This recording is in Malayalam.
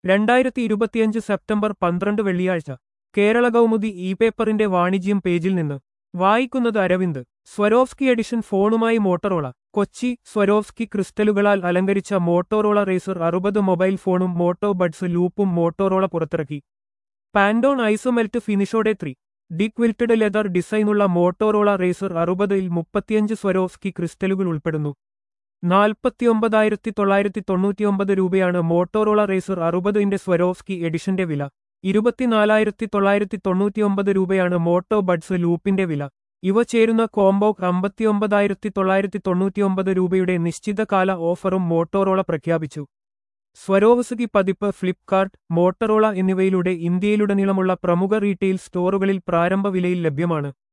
രണ്ടായിരത്തി ഇരുപത്തിയഞ്ച് സെപ്റ്റംബർ പന്ത്രണ്ട് വെള്ളിയാഴ്ച കേരള കൗമുദി ഇ പേപ്പറിന്റെ വാണിജ്യം പേജിൽ നിന്ന് വായിക്കുന്നത് അരവിന്ദ് സ്വരോവ്സ്കി എഡിഷൻ ഫോണുമായി മോട്ടറോള കൊച്ചി സ്വരോവ്സ്കി ക്രിസ്റ്റലുകളാൽ അലങ്കരിച്ച മോട്ടോറോള റേസർ അറുപത് മൊബൈൽ ഫോണും മോട്ടോ ബഡ്സ് ലൂപ്പും മോട്ടോറോള പുറത്തിറക്കി പാൻഡോൺ ഐസോമെൽറ്റ് ഫിനിഷോടെ ത്രീ ഡിക് വിൽറ്റഡ് ലെതർ ഡിസൈനുള്ള മോട്ടോറോള റേസർ അറുപതിൽ മുപ്പത്തിയഞ്ച് സ്വരോവ്സ്കി ക്രിസ്റ്റലുകൾ ഉൾപ്പെടുന്നു നാൽപ്പത്തിയൊമ്പതായിരത്തി തൊള്ളായിരത്തി തൊണ്ണൂറ്റിയൊമ്പത് രൂപയാണ് മോട്ടോറോള റേസർ അറുപതിന്റെ സ്വരോവ്സ്കി എഡിഷന്റെ വില ഇരുപത്തിനാലായിരത്തി തൊള്ളായിരത്തി തൊണ്ണൂറ്റിയൊമ്പത് രൂപയാണ് മോട്ടോ ബഡ്സ് ലൂപ്പിന്റെ വില ഇവ ചേരുന്ന കോംബോ അമ്പത്തിയൊമ്പതായിരത്തി തൊള്ളായിരത്തി തൊണ്ണൂറ്റിയൊമ്പത് രൂപയുടെ നിശ്ചിതകാല ഓഫറും മോട്ടോറോള പ്രഖ്യാപിച്ചു സ്വരോവസുകി പതിപ്പ് ഫ്ലിപ്കാർട്ട് മോട്ടറോള എന്നിവയിലൂടെ ഇന്ത്യയിലുടനീളമുള്ള പ്രമുഖ റീറ്റെയിൽ സ്റ്റോറുകളിൽ പ്രാരംഭ വിലയിൽ ലഭ്യമാണ്